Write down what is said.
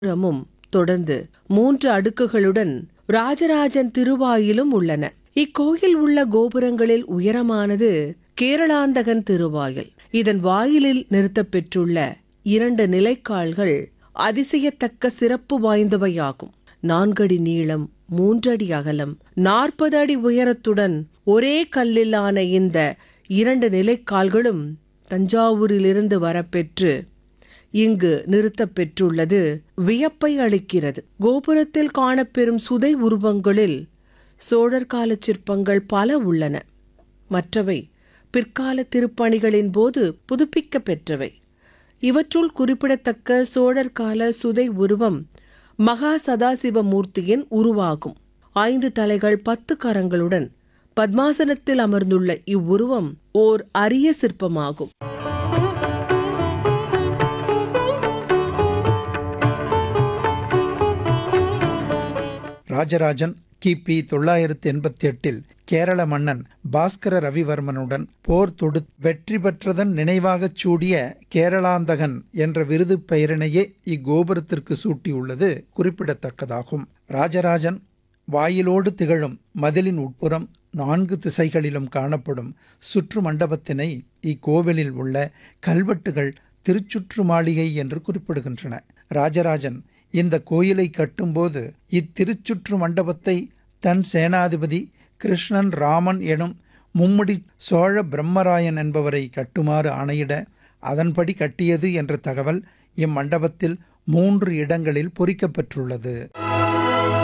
புறமும் தொடர்ந்து மூன்று அடுக்குகளுடன் ராஜராஜன் திருவாயிலும் உள்ளன இக்கோயில் உள்ள கோபுரங்களில் உயரமானது கேரளாந்தகன் திருவாயில் இதன் வாயிலில் நிறுத்தப்பெற்றுள்ள இரண்டு நிலைக்கால்கள் அதிசயத்தக்க சிறப்பு வாய்ந்தவையாகும் நான்கடி நீளம் மூன்றடி அகலம் நாற்பது அடி உயரத்துடன் ஒரே கல்லிலான இந்த இரண்டு நிலைக்கால்களும் தஞ்சாவூரிலிருந்து வரப்பெற்று இங்கு நிறுத்தப் பெற்றுள்ளது வியப்பை அளிக்கிறது கோபுரத்தில் காணப்பெறும் சுதை உருவங்களில் சோழர் கால சிற்பங்கள் பல உள்ளன மற்றவை பிற்கால திருப்பணிகளின் போது புதுப்பிக்கப் பெற்றவை இவற்றுள் குறிப்பிடத்தக்க சோழர் கால சுதை உருவம் மகா சதாசிவமூர்த்தியின் உருவாகும் ஐந்து தலைகள் பத்து கரங்களுடன் பத்மாசனத்தில் அமர்ந்துள்ள இவ்வுருவம் ஓர் அரிய சிற்பமாகும் ராஜராஜன் கிபி தொள்ளாயிரத்து எண்பத்தி எட்டில் கேரள மன்னன் பாஸ்கர ரவிவர்மனுடன் போர் தொடு வெற்றி பெற்றதன் நினைவாகச் சூடிய கேரளாந்தகன் என்ற விருது பெயரினையே இக்கோபுரத்திற்கு சூட்டியுள்ளது குறிப்பிடத்தக்கதாகும் ராஜராஜன் வாயிலோடு திகழும் மதிலின் உட்புறம் நான்கு திசைகளிலும் காணப்படும் சுற்று மண்டபத்தினை இக்கோவிலில் உள்ள கல்வெட்டுகள் திருச்சுற்று மாளிகை என்று குறிப்பிடுகின்றன ராஜராஜன் இந்த கோயிலை கட்டும்போது இத்திருச்சுற்று மண்டபத்தை தன் சேனாதிபதி கிருஷ்ணன் ராமன் எனும் மும்முடி சோழ பிரம்மராயன் என்பவரை கட்டுமாறு ஆணையிட அதன்படி கட்டியது என்ற தகவல் இம்மண்டபத்தில் மூன்று இடங்களில் பொறிக்கப்பெற்றுள்ளது